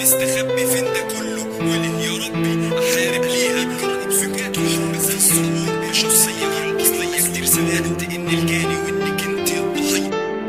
مستخبي فين ده كله وله يا ربي احارب ليها بكرة سكات وحب زي الصخور يا شخصية غير الاصلية كتير صدقت ان الجاني وانك انت الضحية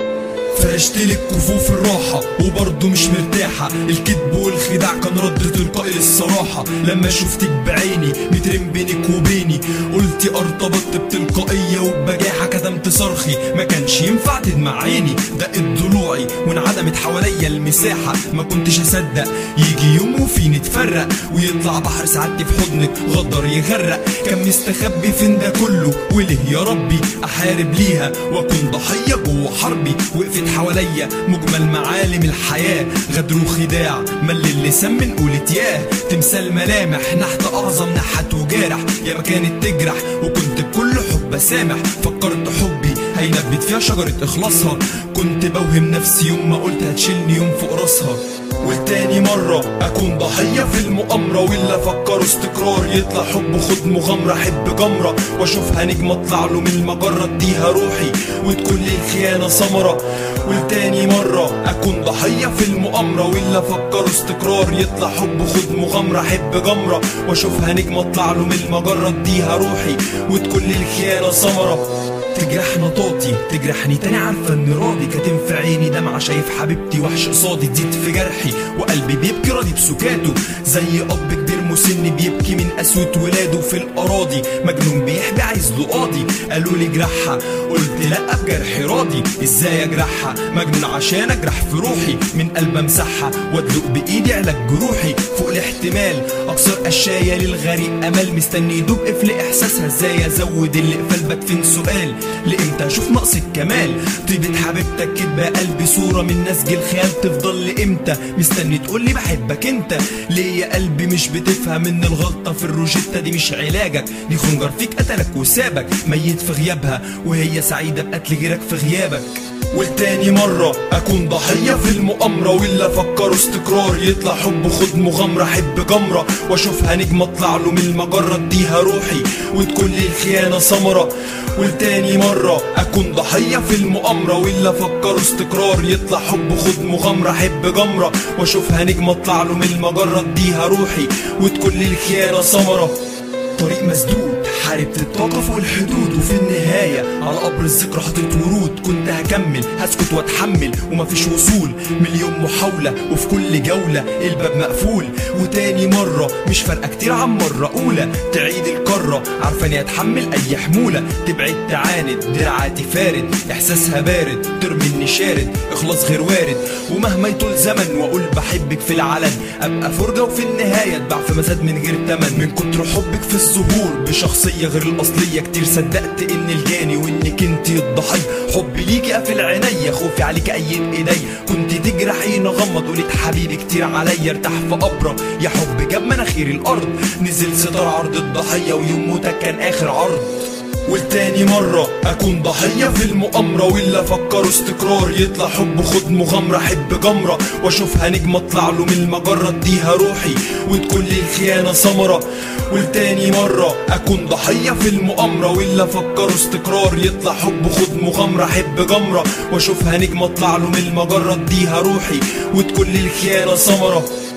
فرشت لك كفوف الراحة وبرضه مش مرتاحة الكذب والخداع كان رد تلقائي للصراحة لما شفتك بعيني مترم بينك وبيني قلتي ارتبطت بتلقائية وببجاحة كتمت صرخي ما كانش ينفع تدمع عيني دقت ضلوعي وانعدمت حواليا المساحة ما كنتش اصدق يجي يوم وفي نتفرق ويطلع بحر سعادتي في حضنك غدر يغرق كان مستخبي فين ده كله وله يا ربي احارب ليها واكون ضحية جوه حربي وقفت حواليا مجمل معالم الحياة غدر وخداع مل اللسان من قولة ياه تمثال ملامح نحت اعظم نحت وجارح يا ما كانت تجرح وكنت بكل حب سامح فكرت حبي هينبت فيها شجرة اخلاصها كنت بوهم نفسي يوم ما قلت هتشيلني يوم فوق راسها والتاني مرة أكون ضحية في المؤامرة ولا فكروا استقرار يطلع حب خد مغامرة حب جمرة واشوفها نجم اطلع له من المجرة اديها روحي وتكون لي الخيانة ثمرة والتاني مرة أكون ضحية في المؤامرة ولا فكروا استقرار يطلع حب خد مغامرة حب جمرة واشوفها نجم اطلع له من المجرة اديها روحي وتكون لي الخيانة ثمرة تجرح نطاطي تجرحني تاني عارفة اني راضي كاتم في عيني دمعة شايف حبيبتي وحش قصادي تزيد في جرحي وقلبي بيبكي راضي بسكاته زي اب كبير مسن بيبكي من قسوة ولاده في الاراضي مجنون بيحبي عايز له قاضي قالوا لي جرحها قلت لا بجرحي راضي ازاي اجرحها مجنون عشان اجرح في روحي من قلب امسحها وادلق بايدي علاج جروحي فوق الاحتمال اكسر قشايه للغريق امل مستني يدوب قفل احساسها ازاي ازود الاقفال بدفن سؤال لامتى اشوف نقص الكمال طيبة حبيبتك كدبة قلبي صورة من نسج الخيال تفضل لامتى مستني تقولي بحبك انت ليه يا قلبي مش بتفهم ان الغلطة في الروجيتا دي مش علاجك دي خنجر فيك قتلك وسابك ميت في غيابها وهي سعيدة بقتل غيرك في غيابك والتاني مرة أكون ضحية في المؤامرة ولا فكروا استقرار يطلع حب خد مغامرة حب جمرة واشوفها نجم اطلع له من المجرة اديها روحي وتكون لي الخيانة ثمرة والتاني مرة أكون ضحية في المؤامرة ولا فكروا استقرار يطلع حب خد مغامرة حب جمرة واشوفها نجم اطلع له من المجرة اديها روحي وتكون لي الخيانة ثمرة طريق مسدود حاربت الطاقة فوق الحدود وفي النهاية على قبر الذكرى حطيت ورود كنت هكمل هسكت واتحمل ومفيش وصول مليون محاولة وفي كل جولة الباب مقفول وتاني مرة مش فارقة كتير عن مرة أولى تعيد الكرة عارفاني هتحمل أي حمولة تبعد تعاند دراعاتي فارد إحساسها بارد ترمي إني شارد إخلاص غير وارد ومهما يطول زمن وأقول بحبك في العلن أبقى فرجة وفي النهاية اتباع في مزاد من غير تمن من كتر حبك في الظهور بشخصية غير الأصلية كتير صدقت إن الجاني وإنك انتي الضحية حبي ليكي قافل عينيا خوفي عليك أيد إيدي كنت تجرحيني غمض وليت حبيبي كتير عليا ارتاح في قبرة يا حب جاب مناخير الأرض نزل ستار عرض الضحية ويوم موتك كان آخر عرض والتاني مرة أكون ضحية في المؤامرة ولا فكروا استقرار يطلع حب خد مغامرة حب جمرة واشوفها نجم اطلع له من المجرة اديها روحي وتكون لي الخيانة ثمرة والتاني مرة أكون ضحية في المؤامرة ولا فكروا استقرار يطلع حب خد مغامرة حب جمرة واشوفها نجم اطلع له من المجرة اديها روحي وتكون لي الخيانة ثمرة